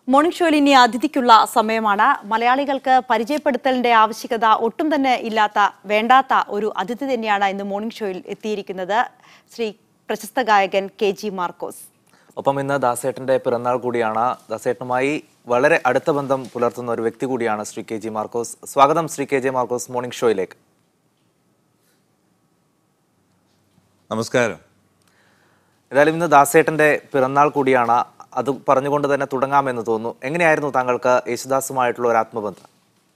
morning ഷോയിൽ ഇനി അതിഥിക്കുള്ള സമയമാണ് മലയാളികൾക്ക് പരിചയപ്പെടുത്തലിന്റെ ആവശ്യകത ഒട്ടും തന്നെ ഇല്ലാത്ത വേണ്ടാത്ത ഒരു അതിഥി തന്നെയാണ് ഇന്ന് മോർണിംഗ് ഷോയിൽ എത്തിയിരിക്കുന്നത് ശ്രീ പ്രശസ്ത ഗായകൻ കെ ജി മാർക്കോസ് ഒപ്പം ഇന്ന് ദാസേട്ടന്റെ പിറന്നാൾ കൂടിയാണ് ദാസേട്ടനുമായി വളരെ അടുത്ത ബന്ധം പുലർത്തുന്ന ഒരു വ്യക്തി കൂടിയാണ് ശ്രീ കെ ജി മാർക്കോസ് സ്വാഗതം Shri K J Markose morning ഷോയിലേക്ക് നമസ്കാരം ഏതായാലും ഇന്ന് ദാസേട്ടന്റെ പിറന്നാൾ കൂടിയാണ് അത് പറഞ്ഞുകൊണ്ട് തന്നെ തുടങ്ങാമെന്ന് തോന്നുന്നു എങ്ങനെയായിരുന്നു താങ്കൾക്ക് യേശുദാസുമായിട്ടുള്ള ഒരു ആത്മബന്ധം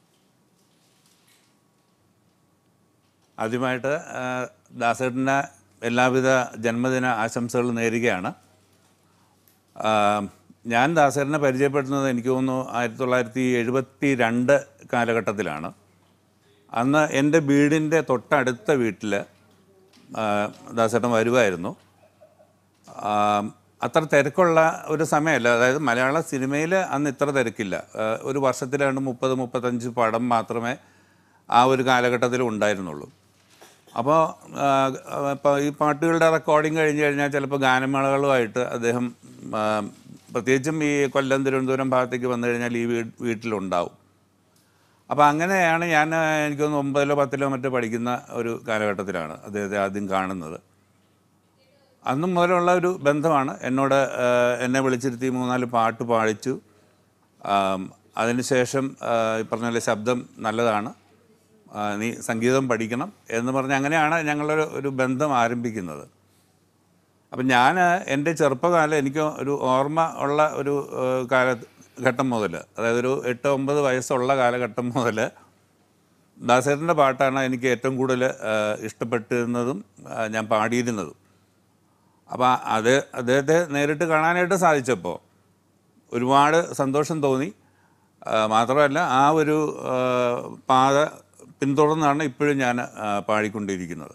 ആദ്യമായിട്ട് ആ, ദാസേട്ടന് എല്ലാവിധ ജന്മദിന ആശംസകൾ നേരുകയാണ് ആ, ഞാൻ ദാസേട്ടനെ പരിചയപ്പെടുന്നത് എനിക്ക് തോന്നുന്നു ആയിരത്തി തൊള്ളായിരത്തി എഴുപത്തി രണ്ട് കാലഘട്ടത്തിലാണ് അന്ന് എൻ്റെ വീടിൻ്റെ തൊട്ടടുത്ത വീട്ടിൽ ദാസേട്ടൻ വരുമായിരുന്നു ആ, അത്ര തിരക്കുള്ള ഒരു സമയമല്ല അതായത് മലയാള സിനിമയിൽ അന്ന് ഇത്ര തിരക്കില്ല ആ, ഒരു വർഷത്തിൽ രണ്ട് മുപ്പത് മുപ്പത്തഞ്ച് പടം മാത്രമേ ആ ഒരു കാലഘട്ടത്തിൽ ഉണ്ടായിരുന്നുള്ളൂ അപ്പോൾ ഇപ്പോൾ ഈ പാട്ടുകളുടെ റെക്കോർഡിങ് കഴിഞ്ഞ് കഴിഞ്ഞാൽ ചിലപ്പോൾ ഗാനമേളകളുമായിട്ട് അദ്ദേഹം ആ, പ്രത്യേകിച്ചും ഈ കൊല്ലം തിരുവനന്തപുരം ഭാഗത്തേക്ക് വന്നു കഴിഞ്ഞാൽ ഈ വീ വീട്ടിലുണ്ടാവും അപ്പോൾ അങ്ങനെയാണ് ഞാൻ എനിക്ക് തോന്നുന്നു ഒമ്പതിലോ പത്തിലോ മറ്റോ പഠിക്കുന്ന ഒരു കാലഘട്ടത്തിലാണ് അദ്ദേഹത്തെ ആദ്യം കാണുന്നത് അന്ന് മുതലുള്ള ഒരു ബന്ധമാണ് എന്നോട് ആ, എന്നെ വിളിച്ചിരുത്തി മൂന്നാല് പാട്ട് പാടിച്ചു ആം, അതിനുശേഷം ആ, ഈ പറഞ്ഞ പോലെ ശബ്ദം നല്ലതാണ് ആ, നീ സംഗീതം പഠിക്കണം എന്ന് പറഞ്ഞ് അങ്ങനെയാണ് ഞങ്ങളൊരു ഒരു ബന്ധം ആരംഭിക്കുന്നത് അപ്പം ഞാൻ എൻ്റെ ചെറുപ്പകാലം എനിക്ക് ഒരു ഓർമ്മ ഉള്ള ഒരു ആ, കാലഘട്ടം മുതൽ അതായത് ഒരു എട്ട് ഒമ്പത് വയസ്സുള്ള കാലഘട്ടം മുതൽ ദാസേട്ടൻ്റെ പാട്ടാണ് എനിക്ക് ഏറ്റവും കൂടുതൽ ആ, ഇഷ്ടപ്പെട്ടിരുന്നതും ആ, ഞാൻ പാടിയിരുന്നതും അപ്പോൾ അത് അദ്ദേഹത്തെ നേരിട്ട് കാണാനായിട്ട് സാധിച്ചപ്പോൾ ഒരുപാട് സന്തോഷം തോന്നി ആ, മാത്രമല്ല ആ ഒരു ആ, പാത പിന്തുടർന്നാണ് ഇപ്പോഴും ഞാൻ ആ, പാടിക്കൊണ്ടിരിക്കുന്നത്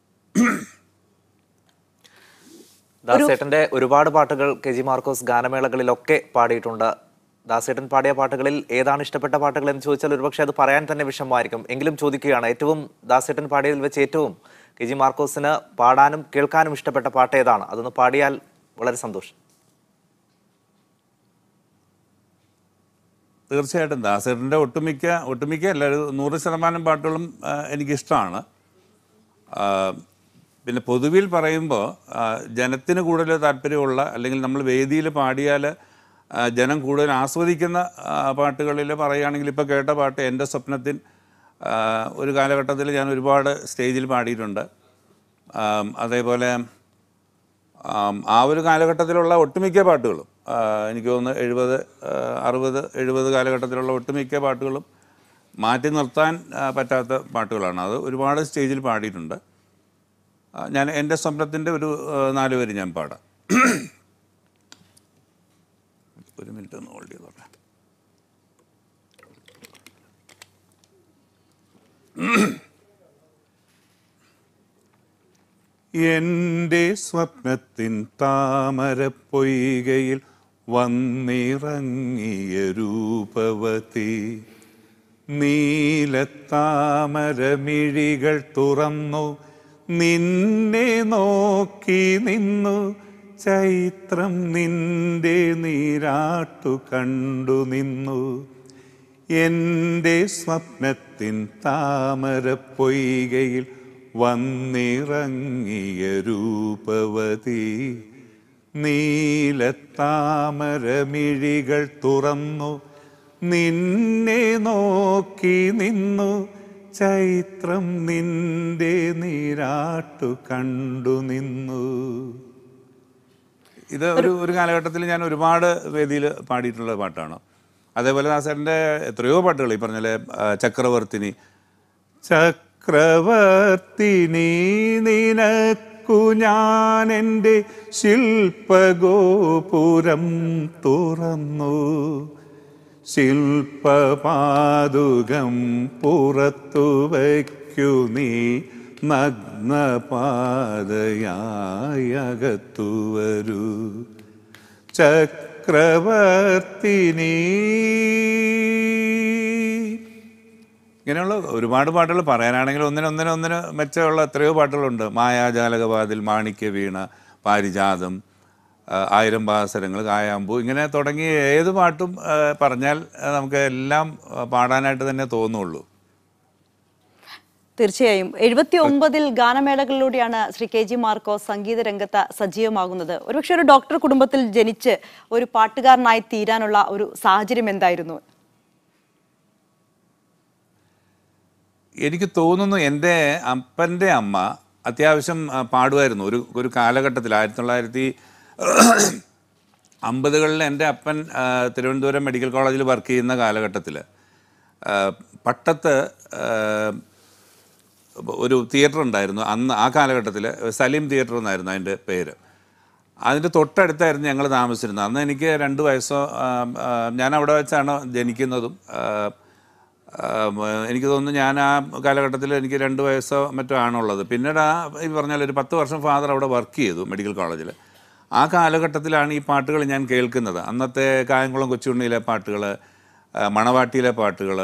ദാസേട്ടന്റെ ഒരുപാട് പാട്ടുകൾ കെ ജി മാർക്കോസ് ഗാനമേളകളിലൊക്കെ പാടിയിട്ടുണ്ട് ദാസേട്ടൻ പാടിയ പാട്ടുകളിൽ ഏതാണ് ഇഷ്ടപ്പെട്ട പാട്ടുകൾ എന്ന് ചോദിച്ചാൽ ഒരുപക്ഷെ അത് പറയാൻ തന്നെ വിഷമമായിരിക്കും എങ്കിലും ചോദിക്കുകയാണ് ഏറ്റവും ദാസേട്ടൻ പാടിയതിൽ വെച്ച് ഏറ്റവും കെ ജി മാർക്കോസിന് പാടാനും കേൾക്കാനും ഇഷ്ടപ്പെട്ട പാട്ട് ഏതാണ് അതൊന്ന് പാടിയാൽ വളരെ സന്തോഷം തീർച്ചയായിട്ടും ദാസേട്ടൻ്റെ ഒട്ടുമിക്ക ഒട്ടുമിക്ക അല്ല ഒരു നൂറ് ശതമാനം പാട്ടുകളും ആ, എനിക്കിഷ്ടമാണ് ആ, പിന്നെ പൊതുവിൽ പറയുമ്പോൾ ആ, ജനത്തിന് കൂടുതൽ താല്പര്യമുള്ള അല്ലെങ്കിൽ നമ്മൾ വേദിയിൽ പാടിയാൽ ആ, ജനം കൂടുതൽ ആസ്വദിക്കുന്ന പാട്ടുകളിൽ പറയുകയാണെങ്കിൽ ഇപ്പോൾ കേട്ട പാട്ട് എൻ്റെ സ്വപ്നത്തിൻ ആ, ഒരു കാലഘട്ടത്തിൽ ഞാൻ ഒരുപാട് സ്റ്റേജിൽ പാടിയിട്ടുണ്ട് ആം, അതേപോലെ ആം, ആ ഒരു കാലഘട്ടത്തിലുള്ള ഒട്ടുമിക്ക പാട്ടുകളും ആ, എനിക്ക് തോന്നുന്നു എഴുപത് അറുപത് എഴുപത് കാലഘട്ടത്തിലുള്ള ഒട്ടുമിക്ക പാട്ടുകളും മാറ്റി നിർത്താൻ ആ, പറ്റാത്ത പാട്ടുകളാണ് അത് ഒരുപാട് സ്റ്റേജിൽ പാടിയിട്ടുണ്ട് ആ, ഞാൻ എൻ്റെ സ്വപ്നത്തിൻ്റെ ഒരു ആ, നാല് വരി ഞാൻ പാടാം ഒരു മിനിറ്റ് ഒന്ന് ഹോൾഡ് ചെയ്തോട്ടെ എൻ്റെ സ്വപ്നത്തിൻ താമര പൊയ്കയിൽ വന്നിറങ്ങിയ രൂപവതി നീലത്താമരമിഴികൾ തുറന്നു നിന്നെ നോക്കി നിന്നു ചൈത്രം നിന്റെ നീരാട്ടു കണ്ടു നിന്നു എൻ്റെ സ്വപ്നത്തിൻ താമര പൊയ്കയിൽ വന്നിറങ്ങിയ രൂപവതി നീലത്താമരമിഴികൾ തുറന്നു നിന്നെ നോക്കി നിന്നു ചൈത്രം നിന്റെ നീരാട്ടു കണ്ടു നിന്നു ഇത് ഒരു ഒരു കാലഘട്ടത്തിൽ ഞാൻ ഒരുപാട് വേദിയിൽ പാടിയിട്ടുള്ള പാട്ടാണ് അതേപോലെ ദാസേട്ടൻ്റെ എത്രയോ പാട്ടുകൾ ഈ പറഞ്ഞ ചക്രവർത്തിനി ചക്രവർത്തിനി നിനക്കു ഞാൻ എൻ്റെ ശില്പഗോപുരം തുറന്നു ശില്പപാതുകം പുറത്തു വയ്ക്കു നീ നഗ്നപാതയായി അകത്തു വരൂ ചക്രവർത്തിനി ഇങ്ങനെയുള്ള ഒരുപാട് പാട്ടുകൾ പറയാനാണെങ്കിൽ ഒന്നിനൊന്നിന് ഒന്നിന് മെച്ചമുള്ള എത്രയോ പാട്ടുകളുണ്ട് മായാജാലകവാതിൽ മാണിക്യ വീണ പാരിജാതം ആ, ആയിരം പാസരങ്ങൾ കായാമ്പൂ ഇങ്ങനെ തുടങ്ങി ഏത് പാട്ടും ആ, പറഞ്ഞാൽ ആ, നമുക്ക് എല്ലാം ആ, പാടാനായിട്ട് തന്നെ തോന്നുള്ളൂ തീർച്ചയായും എഴുപത്തി ഒമ്പതിൽ ഗാനമേളകളിലൂടെയാണ് ശ്രീ കെ ജി മാർക്കോസ് സംഗീത രംഗത്ത് സജീവമാകുന്നത് ഒരുപക്ഷെ ഒരു ഡോക്ടർ കുടുംബത്തിൽ ജനിച്ച് ഒരു പാട്ടുകാരനായി തീരാനുള്ള ഒരു സാഹചര്യം എന്തായിരുന്നു എനിക്ക് തോന്നുന്നു എൻ്റെ അപ്പൻ്റെ അമ്മ അത്യാവശ്യം ആ, പാടുമായിരുന്നു ഒരു ഒരു കാലഘട്ടത്തിൽ ആയിരത്തി തൊള്ളായിരത്തി അമ്പതുകളിൽ എൻ്റെ അപ്പൻ ആ, തിരുവനന്തപുരം മെഡിക്കൽ കോളേജിൽ വർക്ക് ചെയ്യുന്ന കാലഘട്ടത്തിൽ പട്ടത്ത് ആ, ഒരു തിയേറ്റർ ഉണ്ടായിരുന്നു അന്ന് ആ കാലഘട്ടത്തിൽ സലീം തിയേറ്റർ എന്നായിരുന്നു അതിൻ്റെ പേര് അതിൻ്റെ തൊട്ടടുത്തായിരുന്നു ഞങ്ങൾ താമസിച്ചിരുന്നത് അന്ന് എനിക്ക് രണ്ട് വയസ്സോ ആ, ആ, ഞാൻ അവിടെ വെച്ചാണ് ജനിക്കുന്നതും ആ, ആ, എനിക്ക് തോന്നുന്നു ഞാൻ ആ കാലഘട്ടത്തിൽ എനിക്ക് രണ്ട് വയസ്സോ മറ്റോ ആണുള്ളത് പിന്നീട് ആ ഈ പറഞ്ഞാൽ ഒരു പത്ത് വർഷം ഫാദർ അവിടെ വർക്ക് ചെയ്തു മെഡിക്കൽ കോളേജിൽ ആ കാലഘട്ടത്തിലാണ് ഈ പാട്ടുകൾ ഞാൻ കേൾക്കുന്നത് അന്നത്തെ കായംകുളം കൊച്ചുണ്ണിയിലെ പാട്ടുകൾ മണവാട്ടിയിലെ പാട്ടുകൾ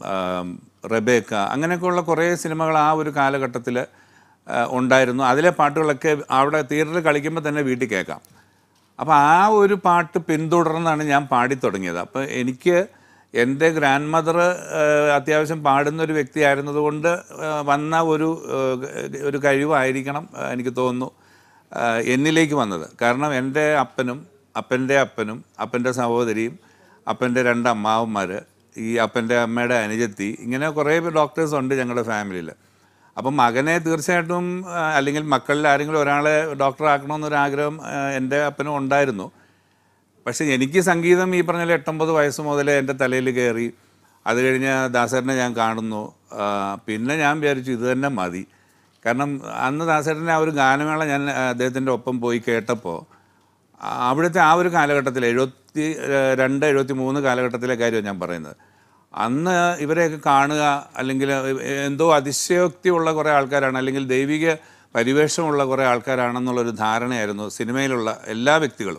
റബേക്ക അങ്ങനെയൊക്കെയുള്ള കുറേ സിനിമകൾ ആ ഒരു കാലഘട്ടത്തിൽ ഉണ്ടായിരുന്നു അതിലെ പാട്ടുകളൊക്കെ അവിടെ തിയേറ്ററിൽ കളിക്കുമ്പോൾ തന്നെ വീട്ടിൽ കേൾക്കാം അപ്പോൾ ആ ഒരു പാട്ട് പിന്തുടർന്നാണ് ഞാൻ പാടി തുടങ്ങിയത് അപ്പോൾ എനിക്ക് എൻ്റെ ഗ്രാൻഡ് മദർ അത്യാവശ്യം പാടുന്ന ഒരു വ്യക്തിയായിരുന്നതുകൊണ്ട് ആ, വന്ന ഒരു ആ, ഒരു കഴിവായിരിക്കണം ആ, എനിക്ക് തോന്നുന്നു ആ, എന്നിലേക്ക് വന്നത് കാരണം എൻ്റെ അപ്പനും അപ്പൻ്റെ അപ്പനും അപ്പൻ്റെ സഹോദരിയും അപ്പൻ്റെ രണ്ട് അമ്മാവന്മാർ ഈ അപ്പൻ്റെ അമ്മയുടെ അനുജത്തി ഇങ്ങനെ കുറേ ഡോക്ടേഴ്സ് ഉണ്ട് ഞങ്ങളുടെ ഫാമിലിയിൽ അപ്പം മകനെ തീർച്ചയായിട്ടും ആ, അല്ലെങ്കിൽ മക്കളിൽ ആരെങ്കിലും ഒരാളെ ഡോക്ടർ ആക്കണമെന്നൊരു ആഗ്രഹം ആ, എൻ്റെ അപ്പനും ഉണ്ടായിരുന്നു പക്ഷേ എനിക്ക് സംഗീതം ഈ പറഞ്ഞ പോലെ എട്ടൊമ്പത് വയസ്സ് മുതലേ എൻ്റെ തലയിൽ കയറി അത് കഴിഞ്ഞ് ദാസേട്ടനെ ഞാൻ കാണുന്നു ആ, പിന്നെ ഞാൻ വിചാരിച്ചു ഇത് തന്നെ മതി കാരണം അന്ന് ദാസേട്ടൻ്റെ ആ ഒരു ഗാനമേള ഞാൻ ആ, അദ്ദേഹത്തിൻ്റെ ഒപ്പം പോയി കേട്ടപ്പോൾ ആ, അവിടുത്തെ ആ ഒരു കാലഘട്ടത്തിൽ എഴുപത്തി ഏഹ്, രണ്ട് എഴുപത്തി മൂന്ന് കാലഘട്ടത്തിലെ കാര്യമാണ് ഞാൻ പറയുന്നത് അന്ന് ഇവരെയൊക്കെ കാണുക അല്ലെങ്കിൽ എന്തോ അതിശയോക്തിയുള്ള കുറേ ആൾക്കാരാണ് അല്ലെങ്കിൽ ദൈവിക പരിവേഷമുള്ള കുറേ ആൾക്കാരാണെന്നുള്ളൊരു ധാരണയായിരുന്നു സിനിമയിലുള്ള എല്ലാ വ്യക്തികളും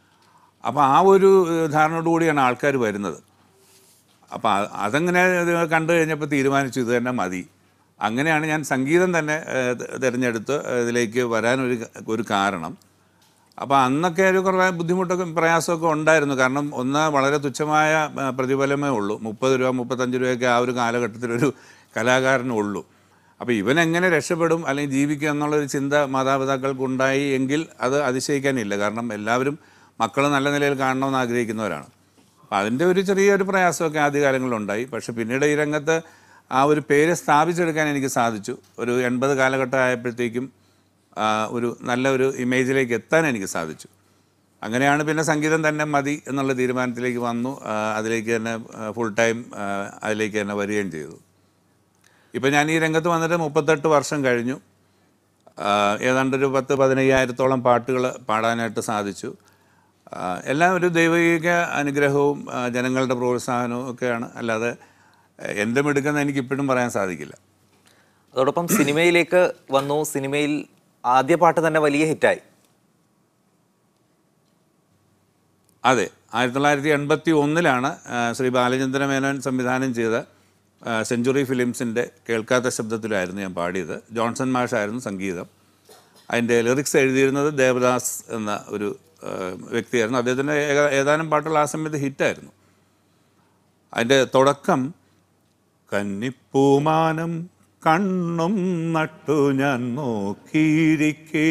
അപ്പോൾ ആ ഒരു ഏഹ്, ധാരണയോടുകൂടിയാണ് ആൾക്കാർ വരുന്നത് അപ്പോൾ അ- അതങ്ങനെ ഇത് കണ്ടു കഴിഞ്ഞപ്പോൾ തീരുമാനിച്ചു ഇത് തന്നെ മതി അങ്ങനെയാണ് ഞാൻ സംഗീതം തന്നെ ഏഹ്, ത- തിരഞ്ഞെടുത്ത് ഇതിലേക്ക് വരാനൊരു ക- ഒരു കാരണം അപ്പോൾ അന്നൊക്കെ ഒരു കുറേ ബുദ്ധിമുട്ടൊക്കെ പ്രയാസമൊക്കെ ഉണ്ടായിരുന്നു കാരണം ഒന്ന് വളരെ തുച്ഛമായ ആ, പ്രതിഫലമേ ഉള്ളൂ മുപ്പത് രൂപ മുപ്പത്തഞ്ച് രൂപയൊക്കെ ആ ഒരു കാലഘട്ടത്തിലൊരു കലാകാരനുള്ളൂ അപ്പോൾ ഇവൻ എങ്ങനെ രക്ഷപ്പെടും അല്ലെങ്കിൽ ജീവിക്കും എന്നുള്ളൊരു ചിന്ത മാതാപിതാക്കൾക്കുണ്ടായി എങ്കിൽ അത് അതിശയിക്കാനില്ല കാരണം എല്ലാവരും മക്കൾ നല്ല നിലയിൽ കാണണമെന്ന് ആഗ്രഹിക്കുന്നവരാണ് അപ്പോൾ അതിൻ്റെ ഒരു ചെറിയൊരു പ്രയാസമൊക്കെ ആദ്യകാലങ്ങളിലുണ്ടായി പക്ഷേ പിന്നീട് ഈ രംഗത്ത് ആ ഒരു പേര് സ്ഥാപിച്ചെടുക്കാൻ എനിക്ക് സാധിച്ചു ഒരു എൺപത് കാലഘട്ടം ആയപ്പോഴത്തേക്കും ആ, ഒരു നല്ല ഒരു ഇമേജിലേക്ക് എത്താൻ എനിക്ക് സാധിച്ചു അങ്ങനെയാണ് പിന്നെ സംഗീതം തന്നെ മതി എന്നുള്ള തീരുമാനത്തിലേക്ക് വന്നു ആ, അതിലേക്ക് തന്നെ ഫുൾ ടൈം അതിലേക്ക് തന്നെ വരികയും ചെയ്തു ഇപ്പം ഞാൻ ഈ രംഗത്ത് വന്നിട്ട് മുപ്പത്തെട്ട് വർഷം കഴിഞ്ഞു ആ, ഏതാണ്ട് ഒരു പത്ത് പതിനയ്യായിരത്തോളം പാട്ടുകൾ പാടാനായിട്ട് സാധിച്ചു ആ, എല്ലാം ഒരു ദൈവിക അനുഗ്രഹവും ആ, ജനങ്ങളുടെ പ്രോത്സാഹനവും ഒക്കെയാണ് അല്ലാതെ എൻ്റെ മിടുക്കെന്ന് എനിക്ക് ഇപ്പോഴും പറയാൻ സാധിക്കില്ല അതോടൊപ്പം സിനിമയിലേക്ക് വന്നു സിനിമയിൽ ആദ്യ പാട്ട് തന്നെ വലിയ ഹിറ്റായി അതെ ആയിരത്തി തൊള്ളായിരത്തി എൺപത്തി ഒന്നിലാണ് ശ്രീ ബാലചന്ദ്ര മേനോൻ സംവിധാനം ചെയ്ത ആ, സെഞ്ചുറി ഫിലിംസിൻ്റെ കേൾക്കാത്ത ശബ്ദത്തിലായിരുന്നു ഞാൻ പാടിയത് ജോൺസൺ മാഷായിരുന്നു സംഗീതം അതിൻ്റെ ലിറിക്സ് എഴുതിയിരുന്നത് ദേവദാസ് എന്ന ഒരു ആ, വ്യക്തിയായിരുന്നു അദ്ദേഹത്തിൻ്റെ ഏക- ഏതാനും പാട്ടുകൾ ആ സമയത്ത് ഹിറ്റായിരുന്നു അതിൻ്റെ തുടക്കം കന്നിപ്പൂമാനം കണ്ണും നട്ടു ഞാൻ നോക്കിയിരിക്കേ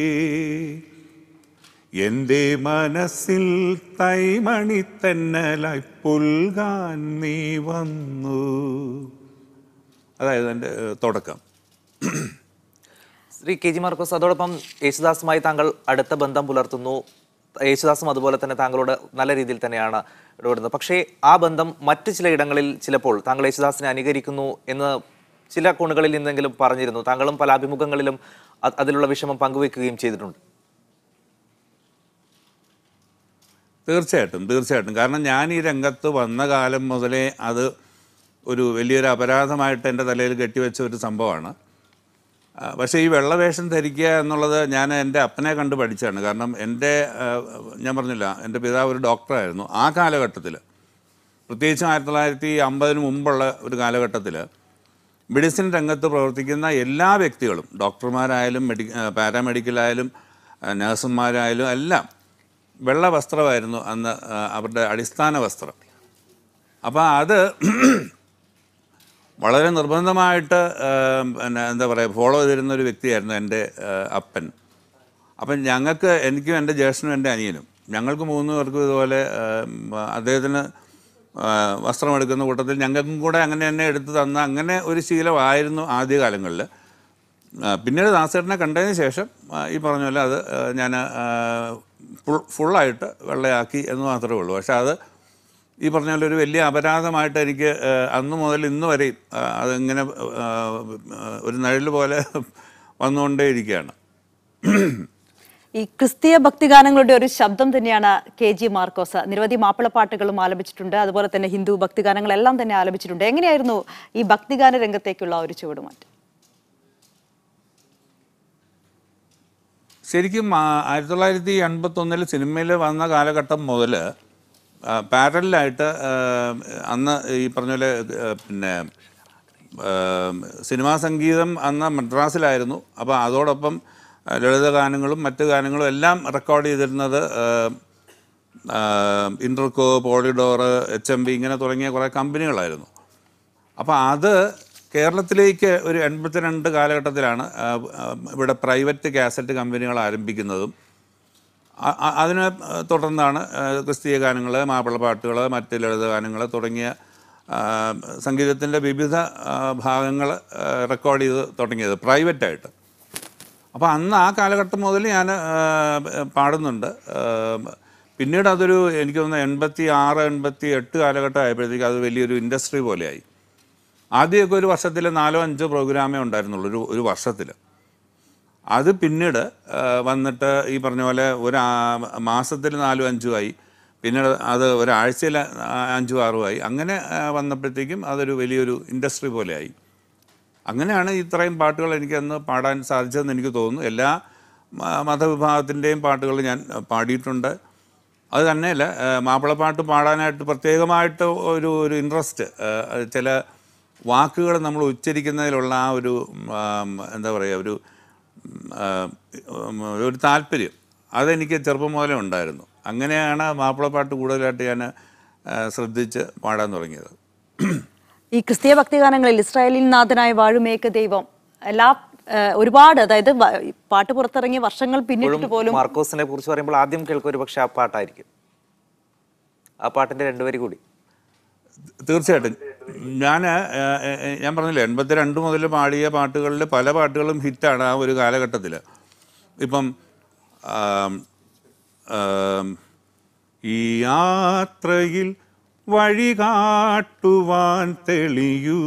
എൻ്റെ മനസ്സിൽ തൈമണി തെന്നലായി പുൽകാൻ നീ വന്നു അതായത് എൻ്റെ ഏഹ്, തുടക്കം ശ്രീ കെ ജി മാർക്കോസ് അതോടൊപ്പം യേശുദാസുമായി താങ്കൾ അടുത്ത ബന്ധം പുലർത്തുന്നു യേശുദാസും അതുപോലെ തന്നെ താങ്കളോട് നല്ല രീതിയിൽ തന്നെയാണ് ഇടപെടുന്നത് പക്ഷേ ആ ബന്ധം മറ്റ് ചില ഇടങ്ങളിൽ ചിലപ്പോൾ താങ്കൾ യേശുദാസിനെ അനുകരിക്കുന്നു എന്ന് ചില കോണുകളിൽ നിന്നെങ്കിലും പറഞ്ഞിരുന്നു താങ്കളും പല അഭിമുഖങ്ങളിലും അ- അതിലുള്ള വിഷമം പങ്കുവെക്കുകയും ചെയ്തിട്ടുണ്ട് തീർച്ചയായിട്ടും തീർച്ചയായിട്ടും കാരണം ഞാൻ ഈ രംഗത്ത് വന്ന കാലം മുതലേ അത് ഒരു വലിയൊരു അപരാധമായിട്ട് എൻ്റെ തലയിൽ കെട്ടിവെച്ച ഒരു സംഭവമാണ് ആ, പക്ഷേ ഈ വെള്ളവേഷം ധരിക്കുക എന്നുള്ളത് ഞാൻ എൻ്റെ അപ്പനെ കണ്ട് പഠിച്ചതാണ് കാരണം എൻ്റെ ആ, ഞാൻ പറഞ്ഞില്ല എൻ്റെ പിതാവ് ഒരു ഡോക്ടറായിരുന്നു ആ കാലഘട്ടത്തിൽ പ്രത്യേകിച്ചും ആയിരത്തി തൊള്ളായിരത്തി അമ്പതിന് മുമ്പുള്ള ഒരു കാലഘട്ടത്തിൽ മെഡിസിൻ രംഗത്ത് പ്രവർത്തിക്കുന്ന എല്ലാ വ്യക്തികളും ഡോക്ടർമാരായാലും മെഡി പാരാമെഡിക്കലായാലും നഴ്സുമാരായാലും എല്ലാം വെള്ള വസ്ത്രമായിരുന്നു അന്ന് ആ, അവരുടെ അടിസ്ഥാന വസ്ത്രം അപ്പോൾ അത് വളരെ നിർബന്ധമായിട്ട് ആ, പിന്നെ എന്താ പറയുക ഫോളോ ചെയ്തിരുന്ന ഒരു വ്യക്തിയായിരുന്നു എൻ്റെ ആ, അപ്പൻ അപ്പം ഞങ്ങൾക്ക് എനിക്കും എൻ്റെ ജ്യേഷ്ഠനും എൻ്റെ അനിയനും ഞങ്ങൾക്ക് മൂന്ന് പേർക്കും ഇതുപോലെ ആ, അദ്ദേഹത്തിന് ആ, വസ്ത്രമെടുക്കുന്ന കൂട്ടത്തിൽ ഞങ്ങൾക്കും കൂടെ അങ്ങനെ തന്നെ എടുത്ത് തന്ന അങ്ങനെ ഒരു ശീലമായിരുന്നു ആദ്യകാലങ്ങളിൽ ആ, പിന്നീട് ദാസേട്ടനെ കണ്ടതിന് ശേഷം ആ, ഈ പറഞ്ഞ പോലെ അത് ഞാൻ ഫുൾ ഫുള്ളായിട്ട് വെള്ളയാക്കി എന്ന് മാത്രമേ ഉള്ളൂ പക്ഷേ അത് ഈ പറഞ്ഞ പോലെ ഒരു വലിയ അപരാധമായിട്ട് എനിക്ക് ആ, അന്ന് മുതൽ ഇന്ന് വരെയും ആ, അതിങ്ങനെ ആ, ഒരു നിഴൽ പോലെ വന്നുകൊണ്ടേയിരിക്കുകയാണ് ഈ ക്രിസ്തീയ ഭക്തിഗാനങ്ങളുടെ ഒരു ശബ്ദം തന്നെയാണ് കെ ജി മാർക്കോസ് നിരവധി മാപ്പിളപ്പാട്ടുകളും ആലപിച്ചിട്ടുണ്ട് അതുപോലെ തന്നെ ഹിന്ദു ഭക്തിഗാനങ്ങളെല്ലാം തന്നെ ആലപിച്ചിട്ടുണ്ട് എങ്ങനെയായിരുന്നു ഈ ഭക്തിഗാന രംഗത്തേക്കുള്ള ഒരു ചുവടുമാറ്റം ശരിക്കും ആ- ആയിരത്തി തൊള്ളായിരത്തി എൺപത്തൊന്നിൽ സിനിമയിൽ വന്ന കാലഘട്ടം മുതൽ പാരലായിട്ട് അന്ന് ഈ പറഞ്ഞ പോലെ ആ, പിന്നെ ആ, സിനിമാ സംഗീതം അന്ന് മദ്രാസിലായിരുന്നു അപ്പോൾ അതോടൊപ്പം ആ, ലളിത ഗാനങ്ങളും മറ്റ് ഗാനങ്ങളും എല്ലാം റെക്കോർഡ് ചെയ്തിരുന്നത് ആ, ആ, ഇൻ്റർകോ പോളിഡോറ് എച്ച് എം ബി ഇങ്ങനെ തുടങ്ങിയ കുറേ കമ്പനികളായിരുന്നു അപ്പോൾ അത് കേരളത്തിലേക്ക് ഒരു എൺപത്തിരണ്ട് കാലഘട്ടത്തിലാണ് ആ, ആ, ഇവിടെ പ്രൈവറ്റ് കാസറ്റ് കമ്പനികൾ ആരംഭിക്കുന്നതും അ- അ- അതിനെ തുടർന്നാണ് ആ, ക്രിസ്തീയ ഗാനങ്ങൾ മാപ്പിളപ്പാട്ടുകൾ മറ്റ് ലളിത ഗാനങ്ങൾ തുടങ്ങിയ സംഗീതത്തിൻ്റെ വിവിധ ഭാഗങ്ങൾ റെക്കോർഡ് ചെയ്ത് തുടങ്ങിയത് പ്രൈവറ്റായിട്ട് അപ്പോൾ അന്ന് ആ കാലഘട്ടം മുതൽ ഞാൻ പാടുന്നുണ്ട് ആ, പിന്നീട് അതൊരു എനിക്ക് തോന്നുന്നു എൺപത്തി ആറ് എൺപത്തി എട്ട് കാലഘട്ടം ആയപ്പോഴത്തേക്ക് അത് വലിയൊരു ഇൻഡസ്ട്രി പോലെയായി ആദ്യമൊക്കെ ഒരു വർഷത്തിൽ നാലോ അഞ്ചോ പ്രോഗ്രാമേ ഉണ്ടായിരുന്നുള്ളൂ ഒരു ഒരു വർഷത്തിൽ അത് പിന്നീട് ആ, വന്നിട്ട് ഈ പറഞ്ഞ പോലെ ഒരു മാസത്തിൽ നാലും അഞ്ചും ആയി പിന്നീട് അത് ഒരാഴ്ചയിൽ അഞ്ചും ആറും ആയി അങ്ങനെ ആ, വന്നപ്പോഴത്തേക്കും അതൊരു വലിയൊരു ഇൻഡസ്ട്രി പോലെയായി അങ്ങനെയാണ് ഇത്രയും പാട്ടുകൾ എനിക്ക് അന്ന് പാടാൻ സാധിച്ചതെന്ന് എനിക്ക് തോന്നുന്നു എല്ലാ മ- മതവിഭാഗത്തിൻ്റെയും പാട്ടുകൾ ഞാൻ പാടിയിട്ടുണ്ട് അത് തന്നെയല്ല ആ, മാപ്പിളപ്പാട്ട് പാടാനായിട്ട് പ്രത്യേകമായിട്ട് ഒരു ഒരു ഇൻട്രസ്റ്റ് ചില വാക്കുകൾ നമ്മൾ ഉച്ചരിക്കുന്നതിലുള്ള ആ ഒരു ഉം, എന്താ പറയുക ഒരു ഉം, ആ, ഉം, ഒരു താല്പര്യം അതെനിക്ക് ചെറുപ്പം മുതലേ ഉണ്ടായിരുന്നു അങ്ങനെയാണ് മാപ്പിളപ്പാട്ട് കൂടുതലായിട്ട് ഞാൻ ആ, ശ്രദ്ധിച്ച് പാടാൻ തുടങ്ങിയത് ഈ ക്രിസ്തീയ ഭക്തിഗാനങ്ങളിൽ ഇസ്രായേലിൻ നാഥനായ വാഴുമേക ദൈവം എല്ലാ ഏഹ്, ഒരുപാട് അതായത് വ- പാട്ട് പുറത്തിറങ്ങിയ വർഷങ്ങൾ പിന്നിട്ടിട്ട് പോലും മാർക്കോസിനെ കുറിച്ച് പറയുമ്പോൾ ആദ്യം കേൾക്കുക ഒരു പക്ഷെ ആ പാട്ടായിരിക്കും ആ പാട്ടിന്റെ രണ്ടുപേരി കൂടി തീർച്ചയായിട്ടും ഞാൻ ഞാൻ പറഞ്ഞില്ലേ എൺപത്തി രണ്ട് മുതൽ പാടിയ പാട്ടുകളിൽ പല പാട്ടുകളും ഹിറ്റാണ് ആ ഒരു കാലഘട്ടത്തിൽ ഇപ്പം ആം, ആം, ഈ യാത്രയിൽ വഴി കാട്ടുവാൻ തെളിയൂ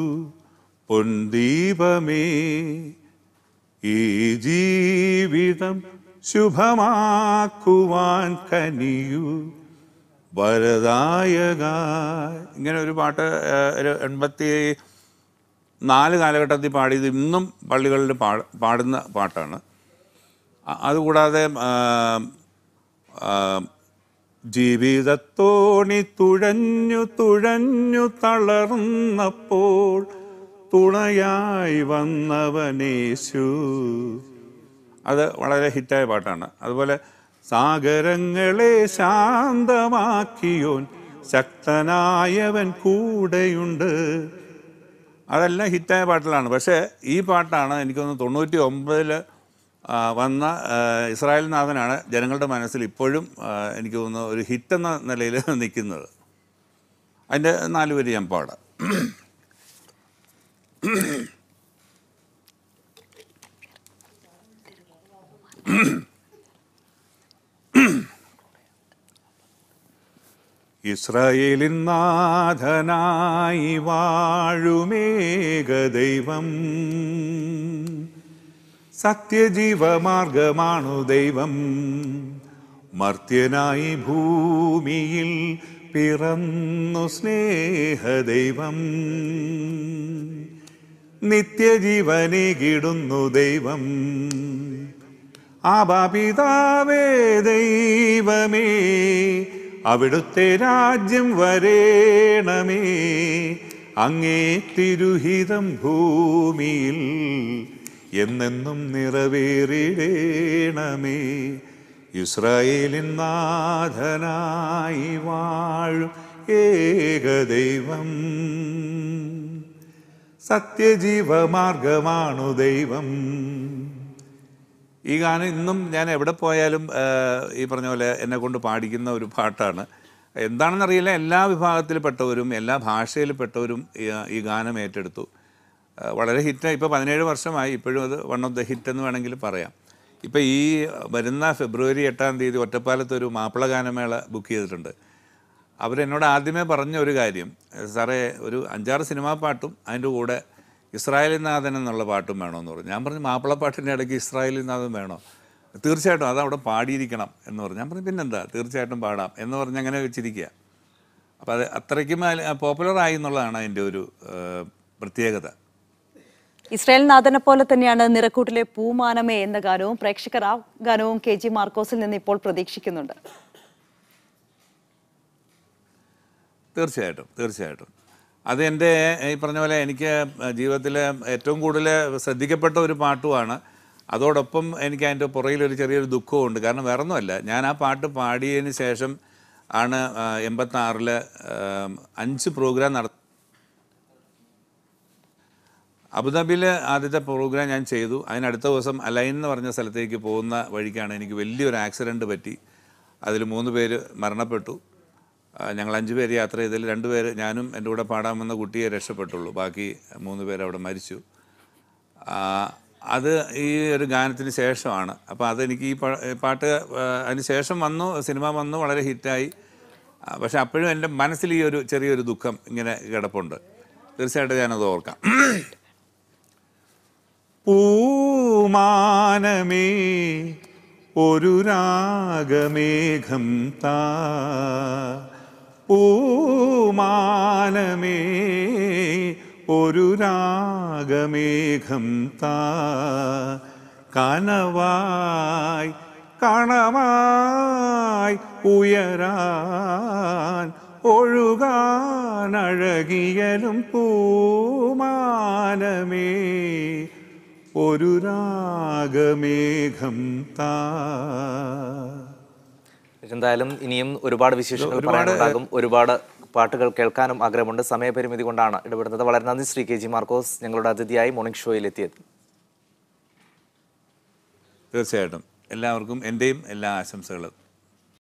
പൊൻദീപമേ ഈ ജീവിതം ശുഭമാക്കുവാൻ കനിയൂ വരദായക ഇങ്ങനെ ഒരു പാട്ട് ആ, ഒരു എൺപത്തി നാല് കാലഘട്ടത്തിൽ പാടിയത് ഇന്നും പള്ളികളിൽ പാട പാടുന്ന പാട്ടാണ് അ- അതുകൂടാതെ ആ, ആ, ജീവിതത്തോണി തുഴഞ്ഞു തുഴഞ്ഞു തളർന്നപ്പോൾ തുണയായി വന്നവനേശു അത് വളരെ ഹിറ്റായ പാട്ടാണ് അതുപോലെ സാഗരങ്ങളെ ശാന്തമാക്കിയോൻ ശക്തനായവൻ കൂടെയുണ്ട് അതെല്ലാം ഹിറ്റായ പാട്ടുകളാണ് പക്ഷേ ഈ പാട്ടാണ് എനിക്കൊന്ന് തൊണ്ണൂറ്റി ഒമ്പതിൽ വന്ന ആ, ഇസ്രായേൽ നാഥനാണ് ജനങ്ങളുടെ മനസ്സിൽ ഇപ്പോഴും ആ, എനിക്ക് തോന്നുന്നു ഒരു ഹിറ്റെന്ന നിലയിൽ നിൽക്കുന്നത് അതിൻ്റെ നാല് പേര് ഞാൻ പാടാം ഇസ്രായേലിൻ നാഥനായി വാഴുമേക ദൈവം സത്യജീവമാർഗമാണു ദൈവം മർത്യനായി ഭൂമിയിൽ പിറന്നു സ്നേഹദൈവം നിത്യജീവനെ ദൈവം ആബാപിതാവേ ദൈവമേ അവിടുത്തെ രാജ്യം വരേണമേ അങ്ങേ തിരുഹിതം ഭൂമിയിൽ എന്നെന്നും നിറവേറിടേണമേ ഇസ്രായേലിൻ നാഥനായി വാഴും ഏകദൈവം സത്യജീവമാർഗമാണു ദൈവം ഈ ഗാനം ഇന്നും ഞാൻ എവിടെ പോയാലും ആ, ഈ പറഞ്ഞ പോലെ എന്നെ കൊണ്ട് പാടിക്കുന്ന ഒരു പാട്ടാണ് എന്താണെന്നറിയില്ല എല്ലാ വിഭാഗത്തിൽപ്പെട്ടവരും എല്ലാ ഭാഷയിൽപ്പെട്ടവരും ഈ ഈ ഗാനം ഏറ്റെടുത്തു ആ, വളരെ ഹിറ്റ് ഇപ്പോൾ പതിനേഴ് വർഷമായി ഇപ്പോഴും അത് വൺ ഓഫ് ദ ഹിറ്റ് എന്ന് വേണമെങ്കിൽ പറയാം ഇപ്പോൾ ഈ വരുന്ന ഫെബ്രുവരി എട്ടാം തീയതി ഒറ്റപ്പാലത്ത് ഒരു മാപ്പിള ഗാനമേള ബുക്ക് ചെയ്തിട്ടുണ്ട് അവരെന്നോട് ആദ്യമേ പറഞ്ഞ ഒരു കാര്യം സാറേ ഒരു അഞ്ചാറ് സിനിമാ പാട്ടും അതിൻ്റെ കൂടെ ഇസ്രായേലി നാഥൻ എന്നുള്ള പാട്ടും വേണമെന്ന് പറഞ്ഞു ഞാൻ പറഞ്ഞു മാപ്പിളപ്പാട്ടിൻ്റെ ഇടയ്ക്ക് ഇസ്രായേലി നാഥൻ വേണോ തീർച്ചയായിട്ടും അത് അവിടെ പാടിയിരിക്കണം എന്ന് പറഞ്ഞു ഞാൻ പറഞ്ഞു പിന്നെന്താ തീർച്ചയായിട്ടും പാടാം എന്ന് പറഞ്ഞ് അങ്ങനെ വെച്ചിരിക്കുക അപ്പോൾ അത് അത്രയ്ക്കും പോപ്പുലറായി എന്നുള്ളതാണ് അതിൻ്റെ ഒരു ആ, പ്രത്യേകത ഇസ്രായേൽ നാഥനെ പോലെ തന്നെയാണ് നിറക്കൂട്ടിലെ പൂമാനമേ എന്ന ഗാനവും പ്രേക്ഷകർ ആ ഗാനവും കെ ജി മാർക്കോസിൽ നിന്ന് ഇപ്പോൾ പ്രതീക്ഷിക്കുന്നുണ്ട് തീർച്ചയായിട്ടും തീർച്ചയായിട്ടും അത് എൻ്റെ ഈ പറഞ്ഞ പോലെ എനിക്ക് ജീവിതത്തിൽ ഏറ്റവും കൂടുതൽ ശ്രദ്ധിക്കപ്പെട്ട ഒരു പാട്ടുമാണ് അതോടൊപ്പം എനിക്ക് അതിൻ്റെ പുറകിൽ ഒരു ചെറിയൊരു ദുഃഖമുണ്ട് കാരണം വേറെ ഒന്നുമല്ല ഞാൻ ആ പാട്ട് പാടിയതിന് ശേഷം ആണ് എൺപത്താറിൽ അഞ്ച് പ്രോഗ്രാം നട അബുദാബിയിൽ ആദ്യത്തെ പ്രോഗ്രാം ഞാൻ ചെയ്തു അതിനടുത്ത ദിവസം അലൈൻ എന്ന് പറഞ്ഞ സ്ഥലത്തേക്ക് പോകുന്ന വഴിക്കാണ് എനിക്ക് വലിയൊരു ആക്സിഡൻറ്റ് പറ്റി അതിൽ മൂന്ന് പേര് മരണപ്പെട്ടു ആ, ഞങ്ങൾ അഞ്ച് പേര് യാത്ര ചെയ്തതിൽ രണ്ട് പേര് ഞാനും എൻ്റെ കൂടെ പാടാൻ വന്ന കുട്ടിയെ രക്ഷപ്പെട്ടുള്ളൂ ബാക്കി മൂന്ന് പേര് അവിടെ മരിച്ചു ആ, അത് ഈ ഒരു ഗാനത്തിന് ശേഷമാണ് അപ്പോൾ അതെനിക്ക് ഈ പ- പാട്ട് ആ, അതിന് ശേഷം വന്നു സിനിമ വന്നു വളരെ ഹിറ്റായി ആ, പക്ഷെ അപ്പോഴും എൻ്റെ മനസ്സിൽ ഈ ഒരു ചെറിയൊരു ദുഃഖം ഇങ്ങനെ കിടപ്പുണ്ട് തീർച്ചയായിട്ടും ഞാനത് ഓർക്കാം പൂമാനമേ ഒരു രാഗമേഘം താ പൂമാനമേ ഒരു രാഗമേഘം താ കനവായി കണമായി ഉയരാൻ ഒഴുകാൻ അഴകിയലും പൂമാനമേ ഒരു രാഗമേഘം താ എന്തായാലും ഇനിയും ഒരുപാട് വിശേഷങ്ങൾ ഒരുപാട് പറയാനുണ്ടാകും ഒരുപാട് പാട്ടുകൾ കേൾക്കാനും ആഗ്രഹമുണ്ട് സമയപരിമിതി കൊണ്ടാണ് ഇടപെടുന്നത് വളരെ നന്ദി ശ്രീ കെ ജി മാർക്കോസ് ഞങ്ങളുടെ അതിഥിയായി മോർണിംഗ് ഷോയിൽ എത്തിയത് തീർച്ചയായിട്ടും എല്ലാവർക്കും എൻ്റെയും എല്ലാ ആശംസകളും